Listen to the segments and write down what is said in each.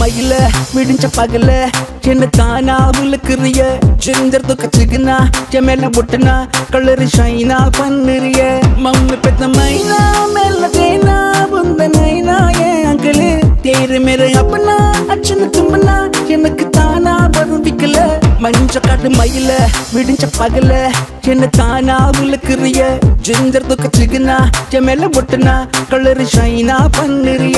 மயில விடிஞ்ச பகல என்ன தானா உழுக்குறிய ஜிஞ்சர் துக்க சிக்கனா என் மேல முட்டனா கலரி ஷைனா பண்ணுறிய மம்மி பெத்த மைனா மேல தேனா புந்த நைனா ஏன் அங்கிளு தேரு மேல அப்பனா அச்சன தும்பனா எனக்கு தானா வருவிக்கல மஞ்ச காட்டு மயில விடிஞ்ச பகல என்ன தானா உழுக்குறிய ஜிஞ்சர் துக்க சிக்கனா என் மேல முட்டனா கலரி ஷைனா பண்ணுறிய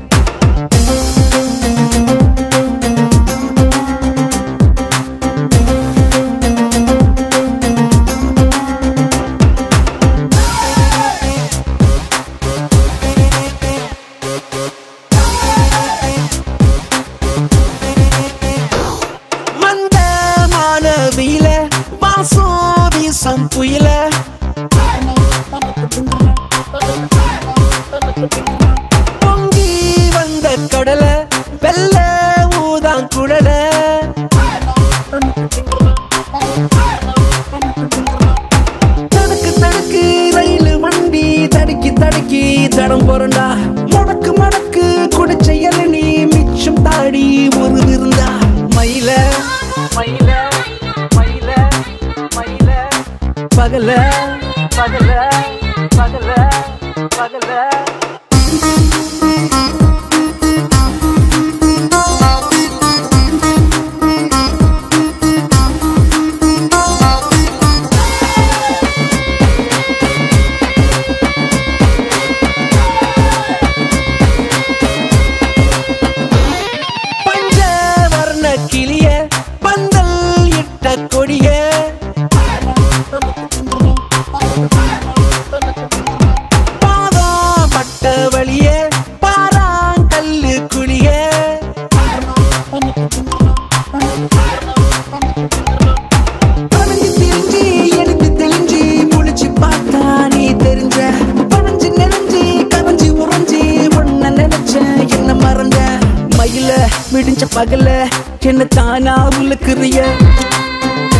மந்த மானவியில வாசம் வீசம் புயல பொங்கி வந்த கடல வெள்ள ஊதான் குடல தடுக்கு தடுக்கு ரயில் வண்டி தடுக்கி தடுக்கி தடம் போறண்டா முடக்கு மடக்கு குடிச்ச இளநீ மிச்சம் தாடி ஒரு விருந்தா மயில மயில மயில மயில பகல பகல பகல பகல பஞ்ச வர்ண கிளிய பந்தல் இட்ட கொடிய பாதம் பட்ட வழிய பாராங்கல்லு குளிய பணஞ்சு திரிஞ்சு எடுத்து தெளிஞ்சு முழிச்சு பார்த்தா நீ தெரிஞ்ச பணஞ்சு நெளிஞ்சு கரைஞ்சு உறைஞ்சு உன்ன நினைச்ச என்ன மறந்த மயில விடிஞ்ச பகல என்ன தானா உழுக்குறிய